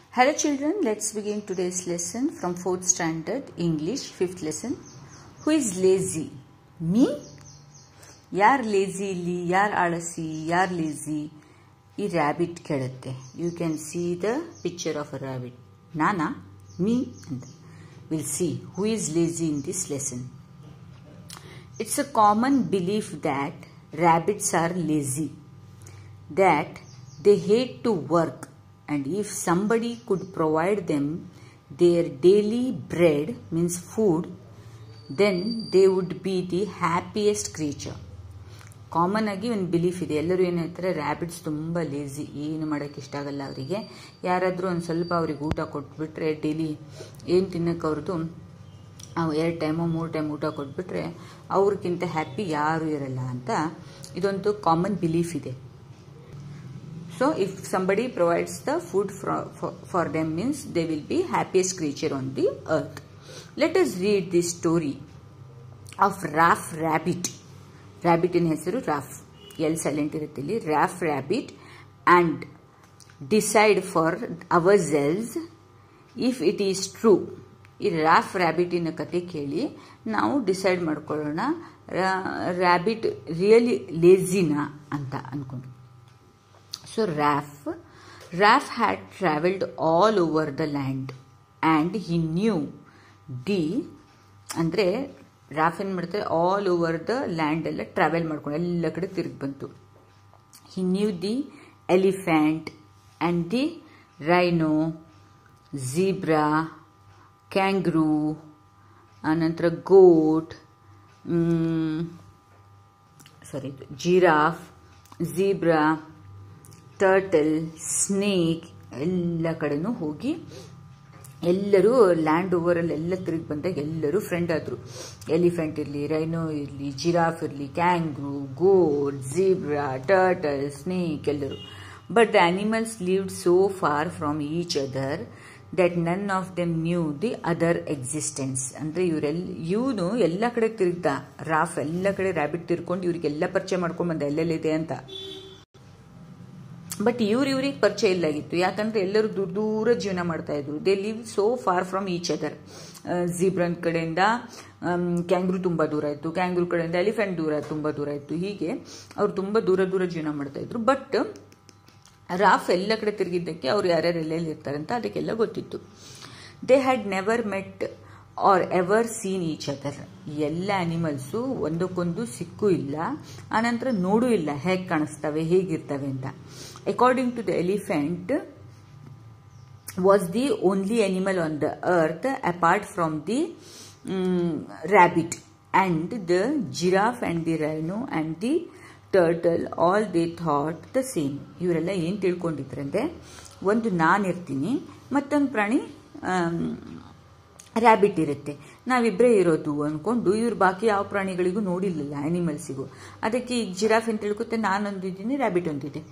Hello children, let's begin today's lesson from 4th standard English 5th lesson. Who is lazy? Me? ಯಾರು lazy ಇಲ್ಲಿ ಯಾರು ಆಳಸಿ ಯಾರು lazy ಈ ರ್ಯಾಬಿಟ್ ಕೇಳುತ್ತೆ you can see the picture of a rabbit ನಾನಾ me ಅಂತ will see who is lazy in this lesson It's a common belief that rabbits are lazy, that they hate to work, and if somebody could provide them their daily bread, means food, then they would be the happiest creature. Common ಆಗಿ ಒಂದು belief ಇದೆ ಎಲ್ಲರೂ ಏನು ಹೇಳ್ತಾರೆ rabbits ತುಂಬ lazy ಏನು ಮಾಡೋಕ್ಕೆ ಇಷ್ಟ ಆಗಲ್ಲ ಅವರಿಗೆ ಯಾರಾದರೂ ಒಂದು ಸ್ವಲ್ಪ ಅವ್ರಿಗೆ ಊಟ ಕೊಟ್ಬಿಟ್ರೆ ಡೈಲಿ ಏನು ತಿನ್ನಕ್ಕೆ ಅವ್ರದ್ದು ಎರಡು ಟೈಮು ಮೂರು ಟೈಮ್ ಊಟ ಕೊಟ್ಬಿಟ್ರೆ ಅವ್ರಿಗಿಂತ ಹ್ಯಾಪಿ ಯಾರೂ ಇರಲ್ಲ ಅಂತ ಇದೊಂದು ಕಾಮನ್ ಬಿಲೀಫ್ ಇದೆ so if somebody provides the food for them means they will be happiest creature on the earth let us read the story of Raff rabbit ರ್ಯಾಬಿಟಿನ ಹೆಸರು ರಾಫ್ ಎಲ್ ಸೈಲೆಂಟ್ ಇರುತ್ತೆ ಇಲ್ಲಿ Raff rabbit and decide for our selves if it is true ಈ Raff ರ್ಯಾಬಿಟಿನ ಕತೆ ಕೇಳಿ ನಾವು decide ಮಾಡ್ಕೊಳ್ಳೋಣ rabbit really ಲೇಜಿನಾ ಅಂತ ಅಂದ್ಕೊಂಡು so Raff Raff had travelled all over the land and he knew the ಅಂದರೆ ರಾಫ್ ಏನು ಮಾಡ್ತಾರೆ ಆಲ್ ಓವರ್ ದ ಲ್ಯಾಂಡ್ ಎಲ್ಲ ಟ್ರಾವೆಲ್ ಮಾಡ್ಕೊಂಡು ಎಲ್ಲ ಕಡೆ ತಿರುಗಿ ಬಂತು he knew the elephant and the rhino zebra kangaroo ಆನಂತರ goat sorry giraffe zebra turtle snake ಎಲ್ಲ ಕಡೆನೂ ಹೋಗಿ ಎಲ್ಲರೂ ಲ್ಯಾಂಡ್ ಓವರಲ್ಲಿ ಎಲ್ಲ ತಿರುಗಿ ಬಂದಾಗ ಎಲ್ಲರೂ ಫ್ರೆಂಡ್ ಆದರು ಎಲಿಫೆಂಟ್ ಇರಲಿ ರೈನೋ ಇರಲಿ ಜಿರಾಫ್ ಇರಲಿ kangaroo goat zebra turtle snake ಎಲ್ಲರೂ but the animals lived so far from each other that none of them knew the other existence ಅಂದರೆ ಇವರೆಲ್ಲ ಇವನು ಎಲ್ಲ ಕಡೆ ತಿರುಗ್ದ ರಾಫ್ ಎಲ್ಲ ಕಡೆ ರ್ಯಾಬಿಟ್ ತಿರ್ಕೊಂಡು ಇವರಿಗೆಲ್ಲ ಪರಿಚಯ ಮಾಡ್ಕೊಂಡು ಬಂದ ಎಲ್ಲೆಲ್ಲಿದೆ ಅಂತ ಬಟ್ ಇವ್ರು ಇವ್ರಿಗೆ ಪರಿಚಯ ಇಲ್ಲಾಗಿತ್ತು ಯಾಕಂದ್ರೆ ಎಲ್ಲರೂ ದೂರ ದೂರ ಜೀವನ ಮಾಡ್ತಾ ಇದ್ರು they live so far from each other ಝೀಬ್ರನ್ ಕಡೆಯಿಂದ ಕ್ಯಾಂಗ್ರೂ ತುಂಬ ದೂರ ಇತ್ತು ಕ್ಯಾಂಗ್ರೂ ಕಡೆಯಿಂದ ಎಲಿಫೆಂಟ್ ದೂರ ತುಂಬ ದೂರ ಇತ್ತು ಹೀಗೆ ಅವ್ರು ತುಂಬ ದೂರ ದೂರ ಜೀವನ ಮಾಡ್ತಾ ಇದ್ರು ಬಟ್ ರಾಫ್ ಎಲ್ಲ ಕಡೆ ತಿರುಗಿದ್ದಕ್ಕೆ ಅವ್ರು ಯಾರ್ಯಾರು ಎಲ್ಲೆಲ್ಲಿ ಇರ್ತಾರೆ ಅಂತ ಅದಕ್ಕೆಲ್ಲ ಗೊತ್ತಿತ್ತು they had never met or ever seen each other ಎಲ್ಲ ಅನಿಮಲ್ಸು ಒಂದಕ್ಕೊಂದು ಸಿಕ್ಕೂ ಇಲ್ಲ ಆನಂತರ ನೋಡೂ ಇಲ್ಲ ಹೇಗೆ ಕಾಣಿಸ್ತವೆ ಹೇಗಿರ್ತವೆ ಅಂತ according to the elephant was the only animal on the earth apart from the rabbit and the giraffe and the rhino and the turtle all they thought the same ಇವರೆಲ್ಲ ಏನು ತಿಳ್ಕೊಂಡಿದ್ರಂದ್ರೆ ಒಂದು ನಾನಿರ್ತೀನಿ ಮತ್ತೊಂದು ಪ್ರಾಣಿ ರ್ಯಾಬಿಟ್ ಇರುತ್ತೆ ನಾವಿಬ್ಬರೇ ಇರೋದು ಅಂದ್ಕೊಂಡು ಇವ್ರು ಬಾಕಿ ಯಾವ ಪ್ರಾಣಿಗಳಿಗೂ ನೋಡಿರಲಿಲ್ಲ ಆ್ಯನಿಮಲ್ಸಿಗೂ ಅದಕ್ಕೆ ಈಗ ಜಿರಾಫ್ ಅಂತ ತಿಳ್ಕೊತೆ ನಾನೊಂದಿದ್ದೀನಿ ರ್ಯಾಬಿಟ್ ಒಂದಿದೆ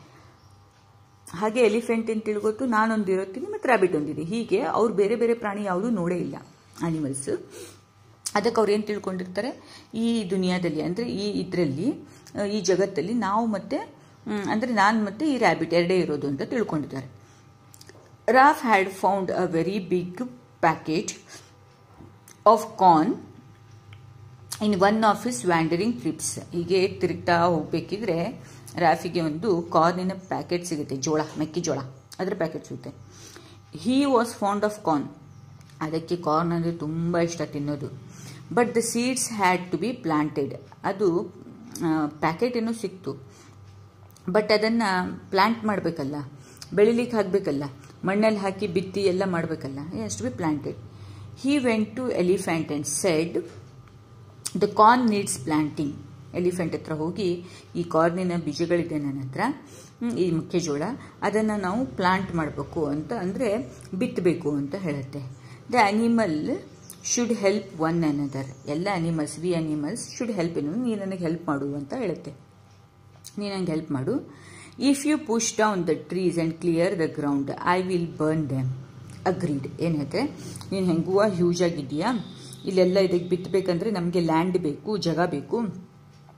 ಹಾಗೆ ಎಲಿಫೆಂಟ್ ಅಂತ ತಿಳ್ಕೊತು ನಾನೊಂದು ಇರುತ್ತೀನಿ ಮತ್ತು ರ್ಯಾಬಿಟ್ ಒಂದಿದೆ ಹೀಗೆ ಅವ್ರು ಬೇರೆ ಬೇರೆ ಪ್ರಾಣಿ ಯಾವುದೂ ನೋಡೇ ಇಲ್ಲ ಆನಿಮಲ್ಸ್ ಅದಕ್ಕೆ ಅವ್ರು ಏನು ತಿಳ್ಕೊಂಡಿರ್ತಾರೆ ಈ ದುನಿಯಾದಲ್ಲಿ ಅಂದರೆ ಈ ಇದರಲ್ಲಿ ಈ ಜಗತ್ತಲ್ಲಿ ನಾವು ಮತ್ತೆ ಅಂದರೆ ನಾನು ಮತ್ತೆ ಈ ರ್ಯಾಬಿಟ್ ಎರಡೇ ಇರೋದು ಅಂತ ತಿಳ್ಕೊಂಡಿದ್ದಾರೆ Raff had found a very big packet of corn in one of his wandering trips ಹೀಗೆ ತಿರುಗ್ತಾ ಹೋಗ್ಬೇಕಿದ್ರೆ ರಾಫಿಗೆ ಒಂದು ಕಾರ್ನಿನ ಪ್ಯಾಕೆಟ್ ಸಿಗುತ್ತೆ ಜೋಳ ಮೆಕ್ಕೆಜೋಳ ಅದರ ಪ್ಯಾಕೆಟ್ ಸಿಗುತ್ತೆ he was found of corn ಅದಕ್ಕೆ ಕಾರ್ನ್ ಅಂದರೆ ತುಂಬ ಇಷ್ಟ ತಿನ್ನೋದು but the seeds had to be planted ಅದು ಪ್ಯಾಕೆಟ್ ಏನೋ ಸಿಕ್ತು ಬಟ್ ಅದನ್ನು ಪ್ಲಾಂಟ್ ಮಾಡಬೇಕಲ್ಲ ಬೆಳಿಲಿಕ್ಕೆ ಹಾಕಬೇಕಲ್ಲ ಮಣ್ಣಲ್ಲಿ ಹಾಕಿ ಬಿತ್ತಿ ಎಲ್ಲ ಮಾಡಬೇಕಲ್ಲ ಎಷ್ಟು be planted he went to elephant and said the corn needs planting elephant ಹತ್ರ ಹೋಗಿ ಈ ಕಾರ್ನಿನ ಬೀಜಗಳಿದೆ ನನ್ನ ಹತ್ರ ಈ ಮೆಕ್ಕೆಜೋಳ ಅದನ್ನು ನಾವು ಪ್ಲಾಂಟ್ ಮಾಡಬೇಕು ಅಂತ ಅಂದರೆ ಬಿತ್ತಬೇಕು ಅಂತ ಹೇಳುತ್ತೆ the animal should help one another ಎಲ್ಲ animals we animals should help ಏನು ನೀನು ನನಗೆ ಹೆಲ್ಪ್ ಮಾಡು ಅಂತ ಹೇಳುತ್ತೆ ನೀನು ನನಗೆ ಹೆಲ್ಪ್ ಮಾಡು if you push down the trees and clear the ground I will burn them agreed ಏನು ಹೇಳ್ತೆ ನೀನು ಹೆಂಗುವ ಹ್ಯೂಜ್ ಆಗಿದೆಯಾ ಇಲ್ಲೆಲ್ಲ ಇದಕ್ಕೆ ಬಿತ್ತಬೇಕಂದ್ರೆ ನಮಗೆ ಲ್ಯಾಂಡ್ ಬೇಕು ಜಾಗ ಬೇಕು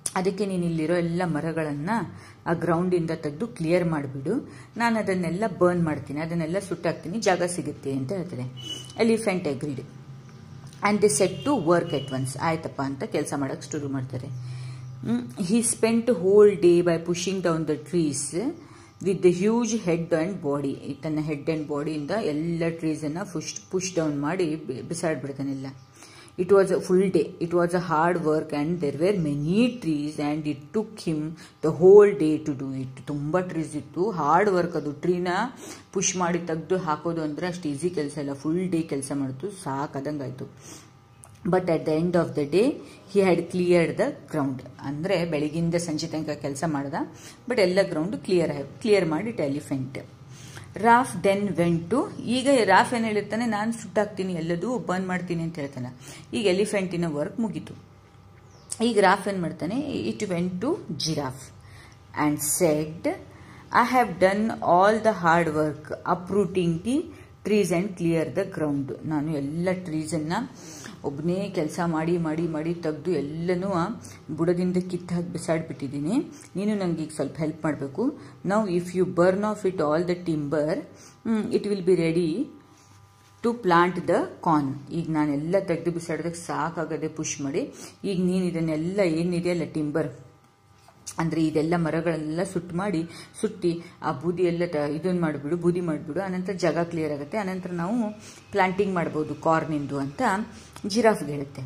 ಅದಕ್ಕೆ ನೀನು ಇಲ್ಲಿರೋ ಎಲ್ಲ ಮರಗಳನ್ನು ಆ ಗ್ರೌಂಡಿಂದ ತೆಗೆದು ಕ್ಲಿಯರ್ ಮಾಡಿಬಿಡು ನಾನು ಅದನ್ನೆಲ್ಲ ಬರ್ನ್ ಮಾಡ್ತೀನಿ ಅದನ್ನೆಲ್ಲ ಸುಟ್ಟಾಕ್ತೀನಿ ಜಾಗ ಸಿಗುತ್ತೆ ಅಂತ ಹೇಳ್ತಾರೆ elephant agreed and the set to work at once ಆಯ್ತಪ್ಪ ಅಂತ ಕೆಲಸ ಮಾಡೋಕ್ಕೆ ಶುರು ಮಾಡ್ತಾರೆ he spent whole day by pushing down the trees with the huge head and body ತನ್ನ ಹೆಡ್ ಆ್ಯಂಡ್ ಬಾಡಿಯಿಂದ ಎಲ್ಲ ಟ್ರೀಸನ್ನು ಪುಷ್ ಪುಷ್ ಡೌನ್ ಮಾಡಿ ಬಿಸಾಡ್ಬಿಡ್ತಾನೆಲ್ಲ it was a full day it was a hard work and there were many trees and it took him the whole day to do it ತುಂಬ trees ಇತ್ತು hard work ಅದು ಟ್ರೀನ push ಮಾಡಿ ತೆಗೆದು ಹಾಕೋದು ಅಂದರೆ ಅಷ್ಟು ಈಸಿ ಕೆಲಸ ಇಲ್ಲ ಫುಲ್ ಡೇ ಕೆಲಸ ಮಾಡಿತು ಸಾಕಾದಂಗಾಯಿತು but at the end of the day he had cleared the ground ಅಂದರೆ ಬೆಳಗಿಂದ ಸಂಜೆ ತನಕ ಕೆಲಸ ಮಾಡ್ದ ಬಟ್ ಎಲ್ಲ ಗ್ರೌಂಡ್ ಕ್ಲಿಯರ್ ಕ್ಲಿಯರ್ ಮಾಡಿ elephant Raff then went to ಈಗ ರಾಫ್ ಏನು ಹೇಳಿರ್ತಾನೆ ನಾನು ಸುಟ್ಟಾಕ್ತೀನಿ ಎಲ್ಲದೂ ಬರ್ನ್ ಮಾಡ್ತೀನಿ ಅಂತ ಹೇಳ್ತಾನೆ ಈಗ ಎಲಿಫೆಂಟಿನ ವರ್ಕ್ ಮುಗೀತು ಈಗ ರಾಫ್ ಏನು ಮಾಡ್ತಾನೆ it went to giraffe and said I have done all the hard work uprooting the trees and clear the ground ನಾನು ಎಲ್ಲ ಟ್ರೀಸನ್ನು ಒಬ್ಬನೇ ಕೆಲಸ ಮಾಡಿ ಮಾಡಿ ಮಾಡಿ ತೆಗೆದು ಎಲ್ಲನೂ ಬುಡದಿಂದ ಕಿತ್ತು ಹಾಕಿ ಬಿಸಾಡ್ಬಿಟ್ಟಿದ್ದೀನಿ ನೀನು ನನಗೆ ಈಗ ಸ್ವಲ್ಪ ಹೆಲ್ಪ್ ಮಾಡಬೇಕು ನಾವು if you burn off it all the timber it will be ready to plant the corn ಈಗ ನಾನೆಲ್ಲ ತೆಗೆದು ಬಿಸಾಡೋದಕ್ಕೆ ಸಾಕಾಗದೆ ಪುಷ್ ಮಾಡಿ ಈಗ ನೀನು ಇದನ್ನೆಲ್ಲ ಏನಿದೆಯಲ್ಲ ಟಿಂಬರ್ ಅಂದರೆ ಇದೆಲ್ಲ ಮರಗಳೆಲ್ಲ ಸುಟ್ಟು ಮಾಡಿ ಸುಟ್ಟಿ ಆ ಬೂದಿ ಎಲ್ಲ ಇದನ್ನು ಮಾಡಿಬಿಡು ಬೂದಿ ಮಾಡಿಬಿಡು ಆನಂತರ ಜಾಗ ಕ್ಲಿಯರ್ ಆಗುತ್ತೆ ಆನಂತರ ನಾವು ಪ್ಲಾಂಟಿಂಗ್ ಮಾಡ್ಬೋದು ಕಾರ್ನಿಂದು ಅಂತ ಜಿರಾಫ್ಗೆ ಹೇಳುತ್ತೆ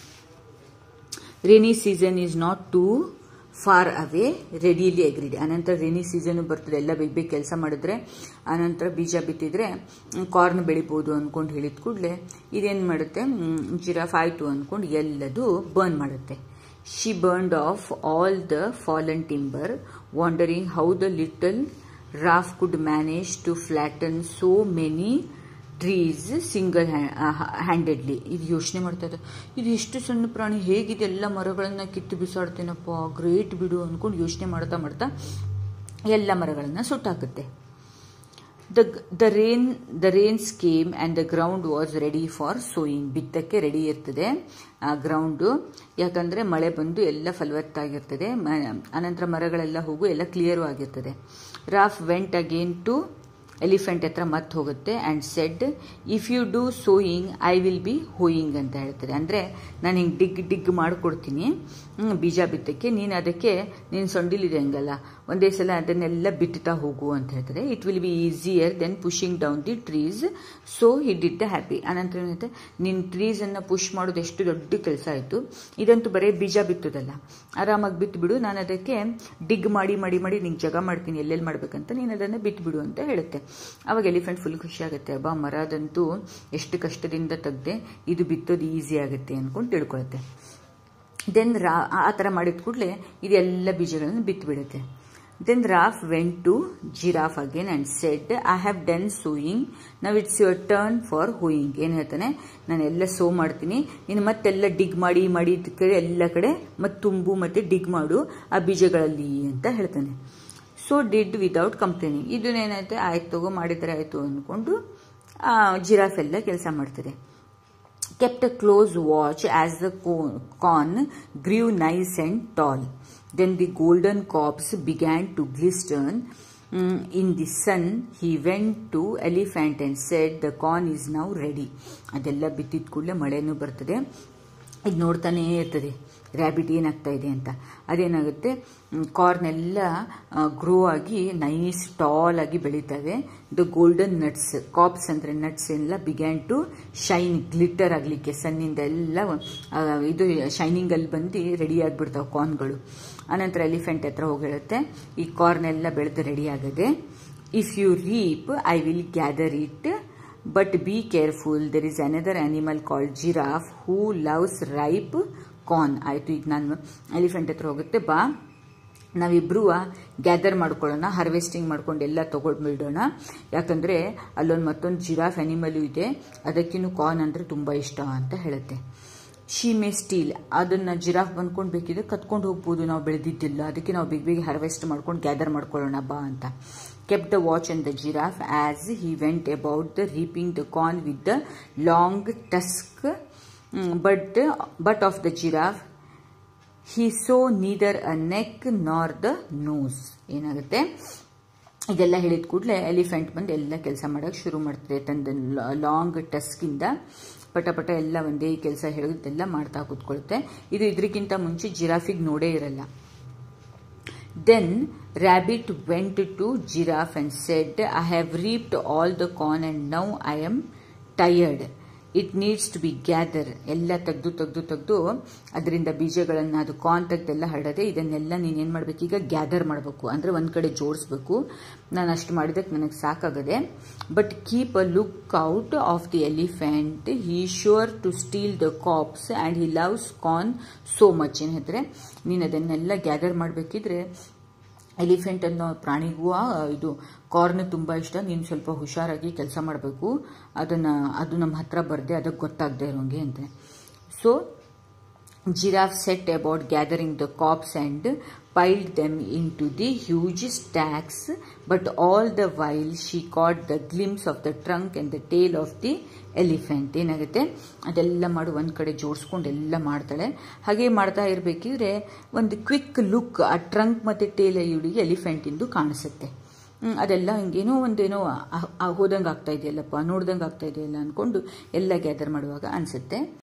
rainy season is not too far away readily agreed ಆನಂತರ ರೇನಿ ಸೀಸನ್ ಬರ್ತದೆ ಎಲ್ಲ ಬೇಗ ಬೇಗ ಕೆಲಸ ಮಾಡಿದ್ರೆ ಆನಂತರ ಬೀಜ ಬಿತ್ತಿದ್ರೆ ಕಾರ್ನ್ ಬೆಳಿಬೋದು ಅಂದ್ಕೊಂಡು ಹೇಳಿದ ಕೂಡಲೇ ಇದೇನು ಮಾಡುತ್ತೆ ಜಿರಾಫ್ ಆಯಿತು ಅಂದ್ಕೊಂಡು ಎಲ್ಲದು ಬರ್ನ್ ಮಾಡುತ್ತೆ She burned off all the fallen timber, wondering how the little raft could manage to flatten so many trees single handedly ಇದು ಯೋಚನೆ ಮಾಡ್ತಾ ಇದ್ದೆ ಇದು ಎಷ್ಟು ಸಣ್ಣ ಪ್ರಾಣಿ ಹೇಗಿದೆ ಎಲ್ಲ ಮರಗಳನ್ನು ಕಿತ್ತು ಬಿಸಾಡ್ತೇನಪ್ಪ ಗ್ರೇಟ್ ಬಿಡು ಅಂದ್ಕೊಂಡು ಯೋಚನೆ ಮಾಡ್ತಾ ಮಾಡ್ತಾ ಎಲ್ಲ ಮರಗಳನ್ನು ಸುಟ್ಟಾಕುತ್ತೆ the the rain the rains came and the ground was ready for sowing ಬಿತ್ತಕ್ಕೆ ರೆಡಿ ಇರ್ತದೆ ಆ ಗ್ರೌಂಡು ಯಾಕಂದರೆ ಮಳೆ ಬಂದು ಎಲ್ಲ ಫಲವತ್ತಾಗಿರ್ತದೆ ಅನಂತರ ಮರಗಳೆಲ್ಲ ಹೋಗು ಎಲ್ಲ ಕ್ಲಿಯರು ಆಗಿರ್ತದೆ Raff went again to elephant ಹತ್ರ ಮತ್ತೆ ಹೋಗುತ್ತೆ and said if you do sowing I will be hoeing ಅಂತ ಹೇಳ್ತಾರೆ ಅಂದರೆ ನಾನು ಹಿಂಗೆ ಡಿಗ್ ಡಿಗ್ ಮಾಡಿಕೊಡ್ತೀನಿ ಬೀಜ ಬಿತ್ತಕ್ಕೆ ನೀನು ಅದಕ್ಕೆ ನೀನು ಸೊಂಡಿಲಿದೆ ಹಂಗಲ್ಲ ಒಂದೇ ಸಲ ಅದನ್ನೆಲ್ಲ ಬಿತ್ತುತ್ತಾ ಹೋಗು ಅಂತ ಹೇಳ್ತಾರೆ it will be easier then pushing down the trees so he did the happy ಅನಂತರ ಏನಂತೆ ನಿನ್ನ ಟ್ರೀಸನ್ನು ಪುಷ್ ಮಾಡೋದು ಎಷ್ಟು ದೊಡ್ಡ ಕೆಲಸ ಆಯಿತು ಇದಂತೂ ಬರೀ ಬೀಜ ಬಿತ್ತೋದಲ್ಲ ಆರಾಮಾಗಿ ಬಿತ್ತುಬಿಡು ನಾನು ಅದಕ್ಕೆ ಡಿಗ್ ಮಾಡಿ ಮಾಡಿ ಮಾಡಿ ನಿಂಗೆ ಜಗ ಮಾಡ್ತೀನಿ ಎಲ್ಲೆಲ್ಲಿ ಮಾಡ್ಬೇಕಂತ ನೀನು ಅದನ್ನು ಬಿತ್ತುಬಿಡು ಅಂತ ಹೇಳುತ್ತೆ ಅವಾಗ ಎಲಿಫೆಂಟ್ ಫುಲ್ ಖುಷಿ ಆಗುತ್ತೆ ಅಬ್ಬಾ ಮರದಂತೂ ಎಷ್ಟು ಕಷ್ಟದಿಂದ ತೆಗ್ದೆ ಇದು ಬಿತ್ತೋದು ಈಸಿ ಆಗುತ್ತೆ ಅಂದ್ಕೊಂಡು ತಿಳ್ಕೊಳುತ್ತೆ ದೆನ್ ರಾ ಆ ಥರ ಮಾಡಿದ ಕೂಡಲೇ ಇದೆಲ್ಲ ಬೀಜಗಳನ್ನು ಬಿತ್ತುಬಿಡುತ್ತೆ then Raff went to giraffe again and said I have done sowing ನಾವು it's your turn for hoeing ಏನು ಹೇಳ್ತಾನೆ ನಾನು ಎಲ್ಲ ಸೋ ಮಾಡ್ತೀನಿ ನೀನು ಮತ್ತೆಲ್ಲ ಡಿಗ್ ಮಾಡಿ ಮಾಡಿ ಕಡೆ ಎಲ್ಲ ಕಡೆ ಮತ್ತು ತುಂಬು ಮತ್ತು ಡಿಗ್ ಮಾಡು ಆ ಬೀಜಗಳಲ್ಲಿ ಅಂತ ಹೇಳ್ತಾನೆ ಸೊ ಡಿಡ್ ವಿದೌಟ್ ಕಂಪ್ಲೇನಿಂಗ್ ಇದನ್ನೇನೈತೆ ಆಯ್ತು ತಗೋ ಮಾಡಿದರೆ ಆಯಿತು ಅಂದ್ಕೊಂಡು ಜಿರಾಫ್ ಎಲ್ಲ ಕೆಲಸ ಮಾಡ್ತದೆ kept a close watch as the corn grew nice and tall. Then the golden cobs began to glisten mm, in the sun. He went to elephant and said, the corn is now ready. ಅದೆಲ್ಲ ಬಿತ್ತಿದ ಕೂಡಲೇ ಮಳೆನೂ ಬರ್ತದೆ ಇದು ನೋಡ್ತಾನೇ ಇರ್ತದೆ rabbit ಏನಾಗ್ತಾ ಇದೆ ಅಂತ ಅದೇನಾಗುತ್ತೆ ಕಾರ್ನ್ ಎಲ್ಲ ಗ್ರೋ ಆಗಿ ನೈಸ್ ಟಾಲ್ ಆಗಿ ಬೆಳೀತವೆ ದ ಗೋಲ್ಡನ್ ನಟ್ಸ್ ಕಾಪ್ಸ್ ಅಂದರೆ ನಟ್ಸ್ ಎಲ್ಲ ಬಿಗ್ಯಾನ್ ಟು ಶೈನ್ ಗ್ಲಿಟರ್ ಆಗಲಿಕ್ಕೆ ಸನ್ನಿಂದ ಎಲ್ಲ ಇದು ಶೈನಿಂಗಲ್ಲಿ ಬಂದು ರೆಡಿ ಆಗಿಬಿಡ್ತಾವೆ ಕಾರ್ನ್ಗಳು ಆನಂತರ ಎಲಿಫೆಂಟ್ ಹತ್ರ ಹೋಗಿ ಹೇಳುತ್ತೆ ಈ ಕಾರ್ನ್ ಎಲ್ಲ ಬೆಳೆದು ರೆಡಿ ಆಗದೆ if you reap I will gather it but be careful there is another animal called giraffe who loves ripe corn ಆಯಿತು ಈಗ ನಾನು ಎಲಿಫೆಂಟ್ ಹತ್ರ ಹೋಗುತ್ತೆ ಬಾ ನಾವಿಬ್ಬರೂ ಗ್ಯಾದರ್ ಮಾಡ್ಕೊಳ್ಳೋಣ ಹಾರ್ವೆಸ್ಟಿಂಗ್ ಮಾಡ್ಕೊಂಡು ಎಲ್ಲ ತೊಗೊಂಡ್ಬಿಡೋಣ ಯಾಕಂದರೆ ಅಲ್ಲೊಂದು ಮತ್ತೊಂದು ಜಿರಾಫ್ ಅನಿಮಲು ಇದೆ ಅದಕ್ಕಿನ್ನೂ ಕಾರ್ನ್ ಅಂದರೆ ತುಂಬ ಇಷ್ಟ ಅಂತ ಹೇಳುತ್ತೆ ಶಿ ಮೇ ಸ್ಟೀಲ್ ಅದನ್ನು ಜಿರಾಫ್ ಬಂದ್ಕೊಂಡು ಬೇಕಿದ್ರೆ ಕತ್ಕೊಂಡು ಹೋಗ್ಬೋದು ನಾವು ಬೆಳೆದಿದ್ದಿಲ್ಲ ಅದಕ್ಕೆ ನಾವು ಬೇಗ ಬೇಗ ಹಾರ್ವೆಸ್ಟ್ ಮಾಡ್ಕೊಂಡು ಗ್ಯಾದರ್ ಮಾಡ್ಕೊಳ್ಳೋಣ ಬಾ ಅಂತ kept the watch and the giraffe as he went about the reaping the corn with the long tusk mm, but but of the giraffe he saw neither a neck nor the nose ಏನಾಗುತ್ತೆ ಇದೆಲ್ಲ ಹೇಳಿದ ಕೂಡಲೇ elephant ಬಂದು ಎಲ್ಲ ಕೆಲಸ ಮಾಡೋಕ್ಕೆ ಶುರು ಮಾಡ್ತದೆ ತಂದ ಲಾಂಗ್ ಟಸ್ಕಿಂದ ಪಟ ಪಟ ಎಲ್ಲ ಒಂದೇ ಕೆಲಸ ಹೇಳಿದ್ದೆಲ್ಲ ಮಾಡ್ತಾ ಕೂತ್ಕೊಳುತ್ತೆ ಇದು ಇದಕ್ಕಿಂತ ಮುಂಚೆ ಜಿರಾಫಿಗೆ ನೋಡೇ ಇರಲ್ಲ then rabbit went to giraffe and said I have reaped all the corn and now I am tired it needs to be gather ಎಲ್ಲ ತೆಗೆದು ತೆಗೆದು ತೆಗೆದು ಅದರಿಂದ ಬೀಜಗಳನ್ನು ಅದು ಕಾರ್ನ್ ತೆಗೆದೆಲ್ಲ ಹರಡದೆ ಇದನ್ನೆಲ್ಲ ನೀನೇನು ಮಾಡಬೇಕು ಈಗ ಗ್ಯಾದರ್ ಮಾಡಬೇಕು ಅಂದರೆ ಒಂದು ಕಡೆ ಜೋಡಿಸ್ಬೇಕು ನಾನು ಅಷ್ಟು ಮಾಡಿದಕ್ಕೆ ನನಗೆ ಸಾಕಾಗದೆ but keep a look out of the elephant he sure to steal the crops and he loves corn so much ಏನು ಹೇಳಿದ್ರೆ ನೀನು ಅದನ್ನೆಲ್ಲ ಗ್ಯಾದರ್ ಮಾಡಬೇಕಿದ್ರೆ ಎಲಿಫೆಂಟ್ ಅನ್ನೋ ಪ್ರಾಣಿಗೂ ಇದು ಕಾರ್ನ್ ತುಂಬ ಇಷ್ಟ ನೀನು ಸ್ವಲ್ಪ ಹುಷಾರಾಗಿ ಕೆಲಸ ಮಾಡಬೇಕು ಅದನ್ನು ಅದು ನಮ್ಮ ಹತ್ರ ಬರದೆ ಅದಕ್ಕೆ ಗೊತ್ತಾಗದೆ ಇರೋಂಗೆ ಅಂತ so giraffe set about gathering the crops and piled them into the huge stacks but all the while she caught the glimpse of the trunk and the tail of the elephant ಏನಾಗುತ್ತೆ ಅದೆಲ್ಲ ಮಾಡಿ ಒಂದು ಕಡೆ ಜೋಡಿಸ್ಕೊಂಡು ಎಲ್ಲ ಮಾಡ್ತಾಳೆ ಹಾಗೆ ಮಾಡ್ತಾ ಇರಬೇಕಿದ್ರೆ ಒಂದು ಕ್ವಿಕ್ ಲುಕ್ ಆ ಟ್ರಂಕ್ ಮತ್ತು ಟೇಲ್ ಇವಳಿಗೆ ಎಲಿಫೆಂಟಿಂದು ಕಾಣಿಸುತ್ತೆ ಅದೆಲ್ಲ ಹಿಂಗೇನೋ ಒಂದೇನೋ ಹೋದಂಗೆ ಆಗ್ತಾ ಇದೆಯಲ್ಲಪ್ಪ ನೋಡ್ದಂಗೆ ಆಗ್ತಾ ಇದೆಯಲ್ಲ ಅಂದ್ಕೊಂಡು ಎಲ್ಲ ಗ್ಯಾದರ್ ಮಾಡುವಾಗ ಅನಿಸುತ್ತೆ